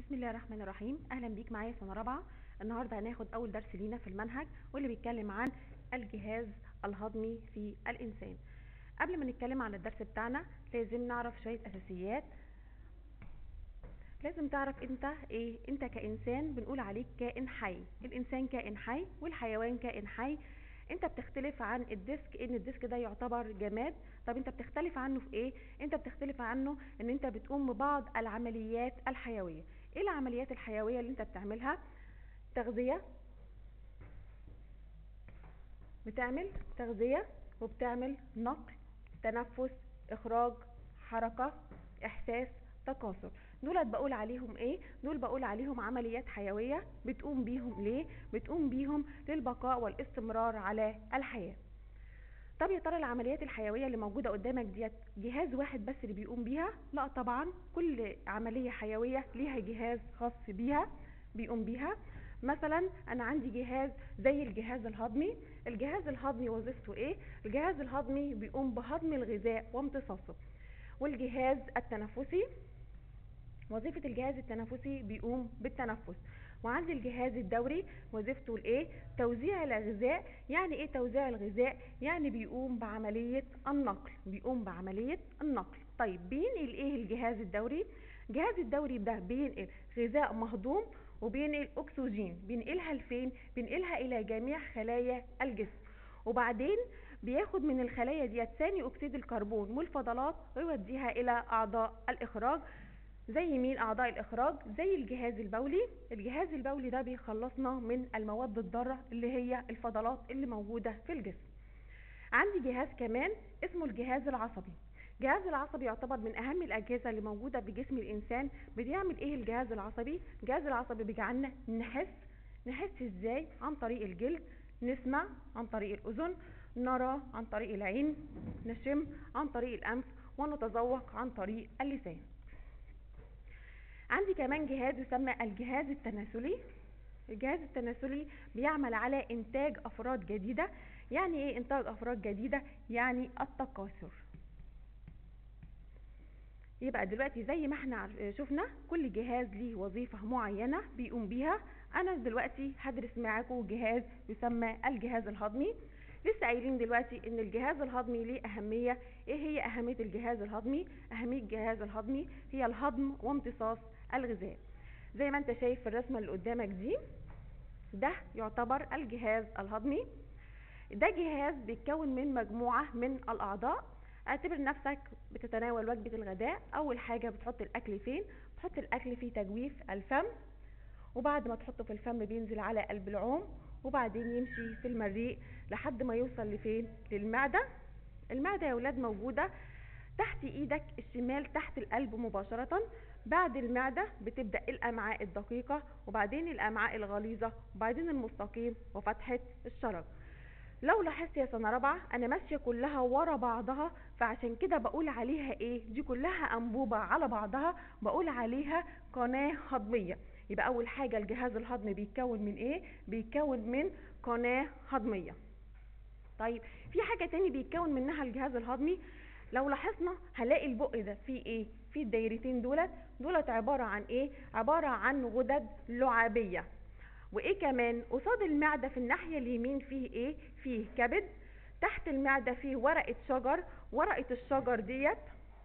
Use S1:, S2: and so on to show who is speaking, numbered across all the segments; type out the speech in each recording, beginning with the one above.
S1: بسم الله الرحمن الرحيم اهلا بيك معايا سنه رابعه النهارده هناخد اول درس لينا في المنهج واللي بيتكلم عن الجهاز الهضمي في الانسان قبل ما نتكلم عن الدرس بتاعنا لازم نعرف شويه اساسيات لازم تعرف انت ايه انت كانسان بنقول عليك كائن حي الانسان كائن حي والحيوان كائن حي انت بتختلف عن الديسك ان الديسك ده يعتبر جماد طب انت بتختلف عنه في ايه انت بتختلف عنه ان انت بتقوم ببعض العمليات الحيويه ايه العمليات الحيويه اللي انت بتعملها تغذيه بتعمل تغذيه وبتعمل نقل تنفس اخراج حركه احساس تكاثر دولت بقول عليهم ايه دول بقول عليهم عمليات حيويه بتقوم بيهم ليه بتقوم بيهم للبقاء والاستمرار على الحياه طب يا ترى العمليات الحيويه اللي موجوده قدامك ديت جهاز واحد بس اللي بيقوم بيها لا طبعا كل عمليه حيويه ليها جهاز خاص بيها بيقوم بيها مثلا انا عندي جهاز زي الجهاز الهضمي الجهاز الهضمي وظيفته ايه الجهاز الهضمي بيقوم بهضم الغذاء وامتصاصه والجهاز التنفسي وظيفة الجهاز التنفسي بيقوم بالتنفس وعندي الجهاز الدوري وظيفته الايه توزيع الغذاء يعني ايه توزيع الغذاء يعني بيقوم بعملية النقل بيقوم بعملية النقل طيب بينقل ايه الجهاز الدوري الجهاز الدوري ده بينقل غذاء مهضوم وبينقل اكسجين بينقلها لفين بينقلها الى جميع خلايا الجسم وبعدين بياخد من الخلايا ديت ثاني اكسيد الكربون والفضلات ويوديها الى اعضاء الاخراج زي مين اعضاء الاخراج زي الجهاز البولي الجهاز البولي ده بيخلصنا من المواد الضاره اللي هي الفضلات اللي موجوده في الجسم عندي جهاز كمان اسمه الجهاز العصبي الجهاز العصبي يعتبر من اهم الاجهزه اللي موجوده في جسم الانسان بيعمل ايه الجهاز العصبي الجهاز العصبي بيجعلنا نحس نحس ازاي عن طريق الجلد نسمع عن طريق الاذن نرى عن طريق العين نشم عن طريق الانف ونتذوق عن طريق اللسان عندي كمان جهاز يسمى الجهاز التناسلي الجهاز التناسلي بيعمل على انتاج افراد جديدة يعني ايه انتاج افراد جديدة يعني التكاثر يبقى دلوقتي زي ما احنا شفنا كل جهاز ليه وظيفة معينة بيقوم بيها انا دلوقتي هدرس معاكم جهاز يسمى الجهاز الهضمي لسه قايلين دلوقتي ان الجهاز الهضمي ليه اهمية ايه هي اهمية الجهاز الهضمي اهمية الجهاز الهضمي هي الهضم وامتصاص الغذاء زي ما انت شايف في الرسمة اللي قدامك دي ده يعتبر الجهاز الهضمي ده جهاز بيتكون من مجموعة من الاعضاء اعتبر نفسك بتتناول وجبة الغداء اول حاجة بتحط الاكل فين بتحط الاكل في تجويف الفم وبعد ما تحطه في الفم بينزل على قلب العوم وبعدين يمشي في المريء لحد ما يوصل لفين للمعدة المعدة يا ولاد موجودة تحت ايدك الشمال تحت القلب مباشرة بعد المعدة بتبدأ الأمعاء الدقيقة وبعدين الأمعاء الغليظة وبعدين المستقيم وفتحة الشرج لو لاحظت يا سنة رابعة أنا ماشية كلها ورا بعضها فعشان كده بقول عليها إيه دي كلها أنبوبة على بعضها بقول عليها قناة هضمية يبقى أول حاجة الجهاز الهضمي بيتكون من إيه بيتكون من قناة هضمية طيب في حاجة تاني بيتكون منها الجهاز الهضمي لو لاحظنا هنلاقي البق ده فيه ايه فيه الدايرتين دولت دولت عبارة عن ايه عبارة عن غدد لعابية وايه كمان قصاد المعدة في الناحية اليمين فيه ايه فيه كبد تحت المعدة فيه ورقة شجر ورقة الشجر ديت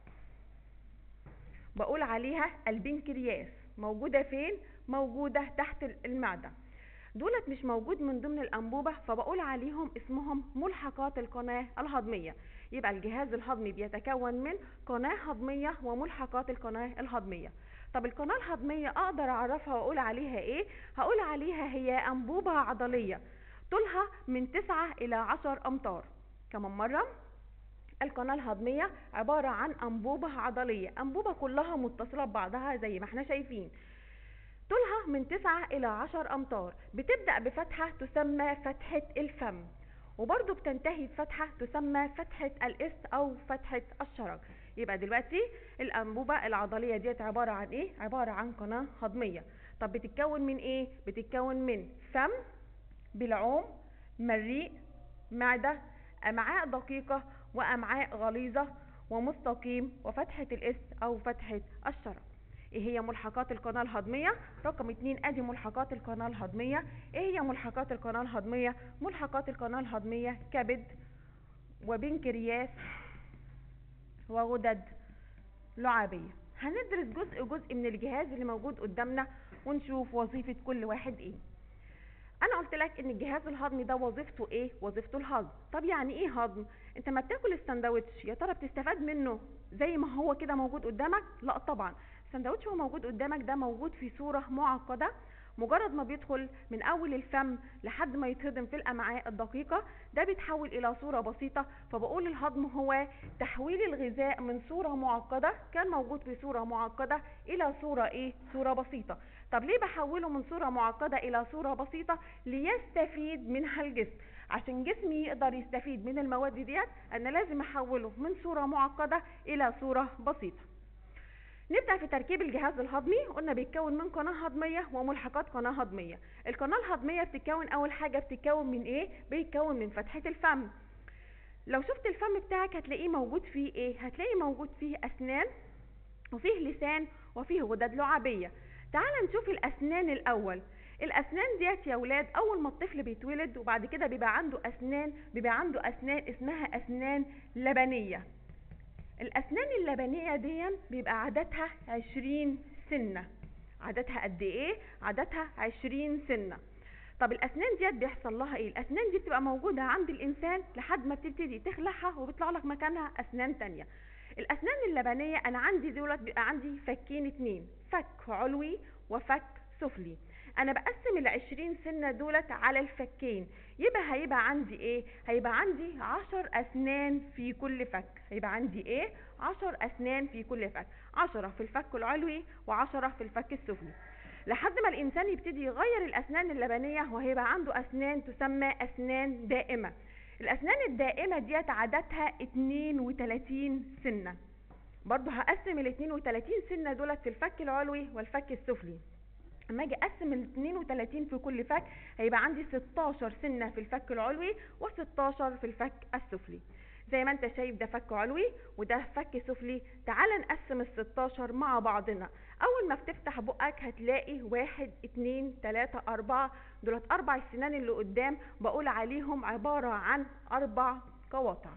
S1: بقول عليها البنكرياس موجودة فين موجودة تحت المعدة دولت مش موجود من ضمن الأنبوبة فبقول عليهم اسمهم ملحقات القناة الهضمية يبقى الجهاز الهضمي بيتكون من قناة هضمية وملحقات القناة الهضمية طب القناة الهضمية أقدر أعرفها وأقول عليها إيه؟ هقول عليها هي أنبوبة عضلية طولها من 9 إلى 10 أمتار كمان مرة القناة الهضمية عبارة عن أنبوبة عضلية أنبوبة كلها متصلة ببعضها زي ما احنا شايفين طولها من 9 إلى 10 أمتار بتبدأ بفتحة تسمى فتحة الفم وبرضه بتنتهي بفتحة تسمى فتحة الإست أو فتحة الشرج يبقى دلوقتي الأنبوبة العضلية ديت عبارة عن إيه؟ عبارة عن قناة هضمية طب بتتكون من إيه؟ بتتكون من فم بالعوم مريء معدة أمعاء دقيقة وأمعاء غليظة ومستقيم وفتحة الإس أو فتحة الشرج ايه هي ملحقات القناة الهضمية رقم اتنين ادي ملحقات القناة الهضمية ايه هي ملحقات القناة الهضمية ملحقات القناة الهضمية كبد وبنكرياس وغدد لعابية هندرس جزء جزء من الجهاز اللي موجود قدامنا ونشوف وظيفة كل واحد ايه انا قلت لك ان الجهاز الهضمي ده وظيفته ايه وظيفته الهضم طب يعني ايه هضم انت ما بتاكل السندوتش يا ترى بتستفاد منه زي ما هو كده موجود قدامك لا طبعا السندوتش هو موجود قدامك ده موجود في صورة معقدة مجرد ما بيدخل من اول الفم لحد ما يتهضم في الامعاء الدقيقة ده بيتحول الى صورة بسيطة فبقول الهضم هو تحويل الغذاء من صورة معقدة كان موجود في صورة معقدة الى صورة ايه صورة بسيطة طب ليه بحوله من صورة معقدة الى صورة بسيطة ليستفيد منها الجسم عشان جسمي يقدر يستفيد من المواد ديت انا لازم احوله من صورة معقدة الى صورة بسيطة نبدأ في تركيب الجهاز الهضمي قلنا بيتكون من قناة هضمية وملحقات قناة هضمية القناة الهضمية بتتكون أول حاجة بتتكون من إيه؟ بيتكون من فتحة الفم لو شفت الفم بتاعك هتلاقيه موجود فيه إيه؟ هتلاقي موجود فيه أسنان وفيه لسان وفيه غدد لعابية تعال نشوف الأسنان الأول الأسنان ديت يا ولاد أول ما الطفل بيتولد وبعد كده بيبقى عنده أسنان بيبقى عنده أسنان اسمها أسنان لبنية الأسنان اللبنية دي بيبقى عددها عشرين سنة عددها قد إيه؟ عددها عشرين سنة طب الأسنان ديت بيحصل لها إيه؟ الأسنان دي بتبقى موجودة عند الإنسان لحد ما بتبتدي تخلعها وبيطلع لك مكانها أسنان تانية الأسنان اللبنية أنا عندي دولت بيبقى عندي فكين اتنين فك علوي وفك سفلي انا بقسم العشرين سنة دولت على الفكين يبقى هيبقى عندي ايه هيبقى عندي عشر اسنان في كل فك هيبقى عندي ايه عشر اسنان في كل فك عشرة في الفك العلوي وعشرة في الفك السفلي لحد ما الانسان يبتدي يغير الاسنان اللبنية وهيبقى عنده اسنان تسمى اسنان دائمة الاسنان الدائمة ديت عددها 32 سنة برضه هقسم ال 32 سنة دولت في الفك العلوي والفك السفلي اما اجي اقسم ال 32 في كل فك هيبقى عندي 16 سنة في الفك العلوي و16 في الفك السفلي زي ما انت شايف ده فك علوي وده فك سفلي تعال نقسم ال 16 مع بعضنا اول ما بتفتح بقك هتلاقي واحد اتنين تلاتة اربعة دولت اربع السنان اللي قدام بقول عليهم عبارة عن اربع قواطع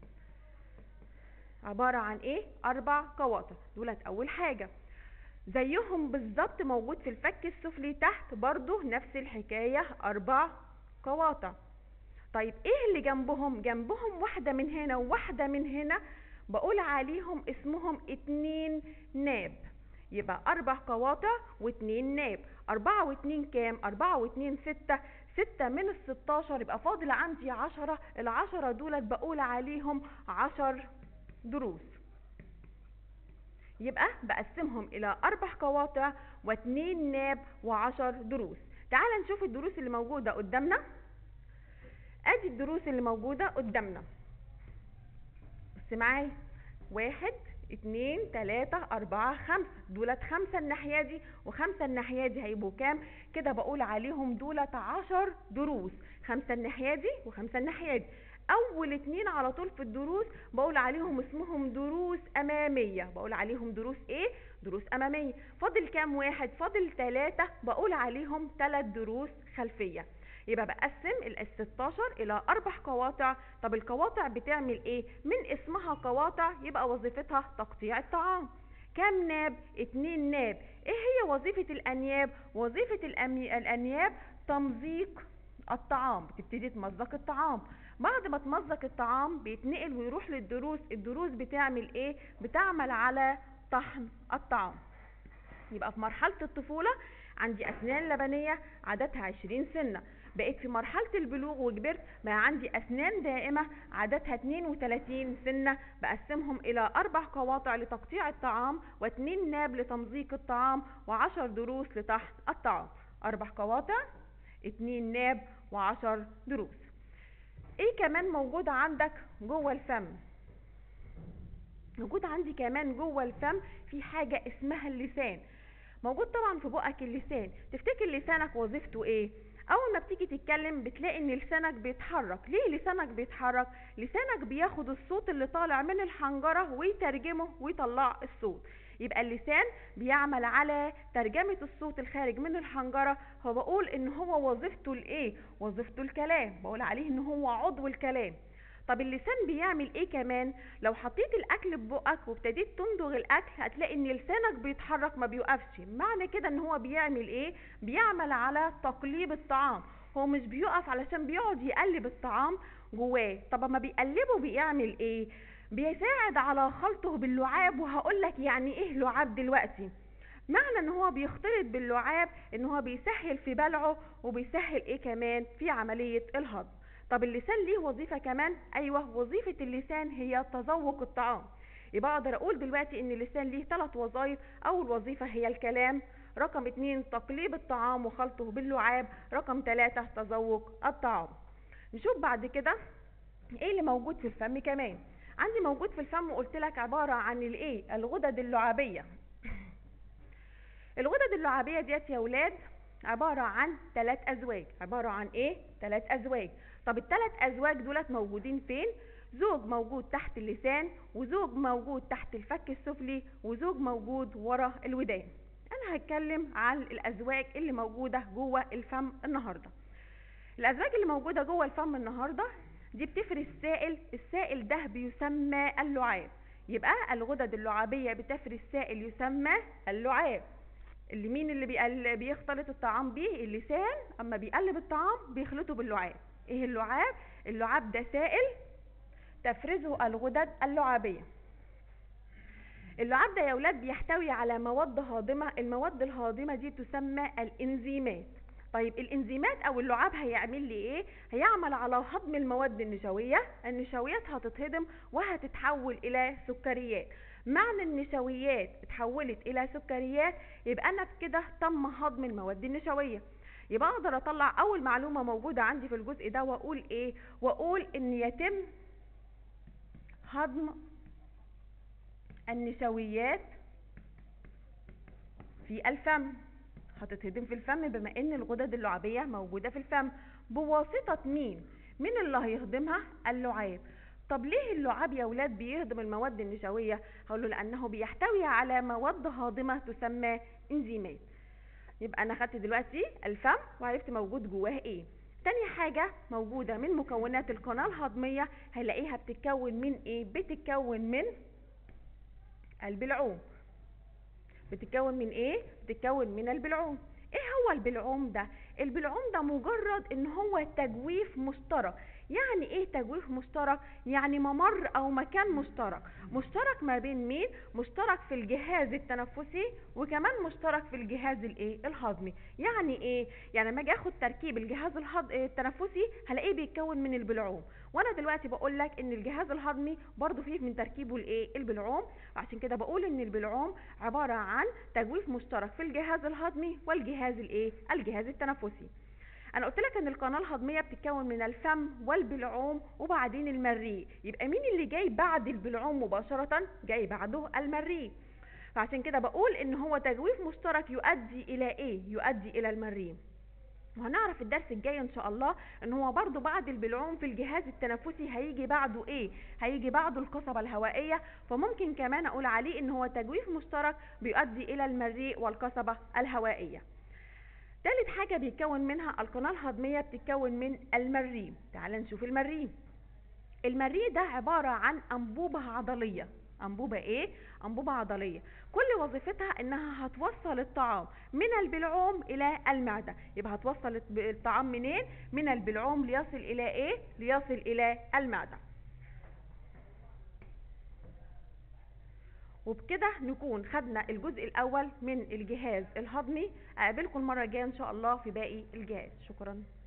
S1: عبارة عن ايه اربع قواطع دولت اول حاجة زيهم بالظبط موجود في الفك السفلي تحت برضو نفس الحكاية اربع قواطع طيب ايه اللي جنبهم جنبهم واحدة من هنا وواحدة من هنا بقول عليهم اسمهم اتنين ناب يبقى اربع قواطع واتنين ناب اربعة واتنين كام اربعة واتنين ستة ستة من الستاشر يبقى فاضل عندي عشرة العشرة دولت بقول عليهم عشر دروس يبقى بقسمهم الى اربع قواطع واتنين ناب وعشر دروس تعال نشوف الدروس اللي موجودة قدامنا ادي الدروس اللي موجودة قدامنا بص معايا واحد اتنين تلاتة اربعة خمسة دولت خمسة الناحية دي وخمسة الناحية دي هيبقوا كام كده بقول عليهم دولت عشر دروس خمسة الناحية دي وخمسة الناحية دي اول اتنين على طول في الدروس بقول عليهم اسمهم دروس امامية بقول عليهم دروس ايه دروس امامية فاضل كام واحد فاضل تلاتة بقول عليهم تلات دروس خلفية يبقى بقسم ال 16 الى اربع قواطع طب القواطع بتعمل ايه من اسمها قواطع يبقى وظيفتها تقطيع الطعام كام ناب اتنين ناب ايه هي وظيفة الانياب وظيفة الأمي... الانياب تمزيق الطعام بتبتدي تمزق الطعام بعد ما تمزق الطعام بيتنقل ويروح للدروس الدروس بتعمل ايه بتعمل على طحن الطعام يبقى في مرحلة الطفولة عندي أسنان لبنية عددها 20 سنة بقيت في مرحلة البلوغ وكبرت بقى عندي أسنان دائمة عددها 32 سنة بقسمهم إلى أربع قواطع لتقطيع الطعام واتنين ناب لتمزيق الطعام وعشر دروس لطحن الطعام أربع قواطع اتنين ناب وعشر دروس ايه كمان موجود عندك جوه الفم موجود عندي كمان جوه الفم في حاجة اسمها اللسان موجود طبعا في بقك اللسان تفتكر لسانك وظيفته ايه اول ما بتيجي تتكلم بتلاقي ان لسانك بيتحرك ليه لسانك بيتحرك لسانك بياخد الصوت اللي طالع من الحنجرة ويترجمه ويطلع الصوت يبقى اللسان بيعمل على ترجمة الصوت الخارج من الحنجرة فبقول ان هو وظيفته الايه وظيفته الكلام بقول عليه ان هو عضو الكلام طب اللسان بيعمل ايه كمان لو حطيت الاكل في بقك وابتديت تمضغ الاكل هتلاقي ان لسانك بيتحرك ما بيوقفش معنى كده ان هو بيعمل ايه بيعمل على تقليب الطعام هو مش بيقف علشان بيقعد يقلب الطعام جواه طب ما بيقلبه بيعمل ايه بيساعد على خلطه باللعاب وهقول لك يعني ايه لعاب دلوقتي معنى ان هو بيختلط باللعاب ان هو بيسهل في بلعه وبيسهل ايه كمان في عملية الهضم طب اللسان ليه وظيفة كمان ايوه وظيفة اللسان هي تذوق الطعام يبقى اقدر اقول دلوقتي ان اللسان ليه ثلاث وظائف اول وظيفة هي الكلام رقم اتنين تقليب الطعام وخلطه باللعاب رقم ثلاثة تذوق الطعام نشوف بعد كده ايه اللي موجود في الفم كمان عندي موجود في الفم قلت لك عبارة عن الايه الغدد اللعابية الغدد اللعابية ديت يا ولاد عبارة عن ثلاث ازواج عبارة عن ايه ثلاث ازواج طب الثلاث ازواج دولت موجودين فين زوج موجود تحت اللسان وزوج موجود تحت الفك السفلي وزوج موجود ورا الودان انا هتكلم عن الازواج اللي موجودة جوه الفم النهاردة الازواج اللي موجودة جوه الفم النهاردة دي بتفرز سائل السائل ده بيسمى اللعاب يبقى الغدد اللعابية بتفرز سائل يسمى اللعاب اللي مين اللي بيقل... بيختلط الطعام بيه اللسان اما بيقلب الطعام بيخلطه باللعاب ايه اللعاب اللعاب ده سائل تفرزه الغدد اللعابية اللعاب ده يا ولاد بيحتوي على مواد هاضمة المواد الهاضمة دي تسمى الانزيمات طيب الانزيمات او اللعاب هيعمل لي ايه هيعمل على هضم المواد النشويه النشويات هتتهضم وهتتحول الى سكريات معنى النشويات اتحولت الى سكريات يبقى انا كده تم هضم المواد النشويه يبقى اقدر اطلع اول معلومه موجوده عندي في الجزء ده واقول ايه واقول ان يتم هضم النشويات في الفم هتتهضم في الفم بما ان الغدد اللعابيه موجوده في الفم بواسطه مين مين اللي هيهضمها اللعاب طب ليه اللعاب يا ولاد بيهضم المواد النشويه هقول له لانه بيحتوي على مواد هاضمه تسمى انزيمات يبقى انا خدت دلوقتي الفم وعرفت موجود جواه ايه تاني حاجة موجودة من مكونات القناة الهضمية هلاقيها بتتكون من ايه بتتكون من البلعوم بتتكون من ايه بتتكون من البلعوم ايه هو البلعوم ده البلعوم ده مجرد ان هو تجويف مشترك يعني ايه تجويف مشترك يعني ممر او مكان مشترك مشترك ما بين مين مشترك في الجهاز التنفسي وكمان مشترك في الجهاز الايه الهضمي يعني ايه يعني لما اجي اخد تركيب الجهاز الهض... التنفسي هلاقيه بيتكون من البلعوم وانا دلوقتي بقول لك ان الجهاز الهضمي برضو فيه من تركيبه الايه البلعوم عشان كده بقول ان البلعوم عباره عن تجويف مشترك في الجهاز الهضمي والجهاز الايه الجهاز التنفسي انا قلت لك ان القناه الهضميه بتتكون من الفم والبلعوم وبعدين المريء يبقى مين اللي جاي بعد البلعوم مباشره جاي بعده المريء فعشان كده بقول ان هو تجويف مشترك يؤدي الى ايه يؤدي الى المريء وهنعرف الدرس الجاي ان شاء الله ان هو برضو بعد البلعوم في الجهاز التنفسي هيجي بعده ايه هيجي بعده القصبة الهوائية فممكن كمان اقول عليه ان هو تجويف مشترك بيؤدي الى المريء والقصبة الهوائية تالت حاجة بيتكون منها القناة الهضمية بتتكون من المريء تعال نشوف المريء المريء ده عبارة عن أنبوبة عضلية أنبوبة إيه؟ أنبوبة عضلية كل وظيفتها إنها هتوصل الطعام من البلعوم إلى المعدة يبقى هتوصل الطعام منين؟ من البلعوم ليصل إلى إيه؟ ليصل إلى المعدة وبكده نكون خدنا الجزء الأول من الجهاز الهضمي أقابلكم المرة الجاية إن شاء الله في باقي الجهاز شكرا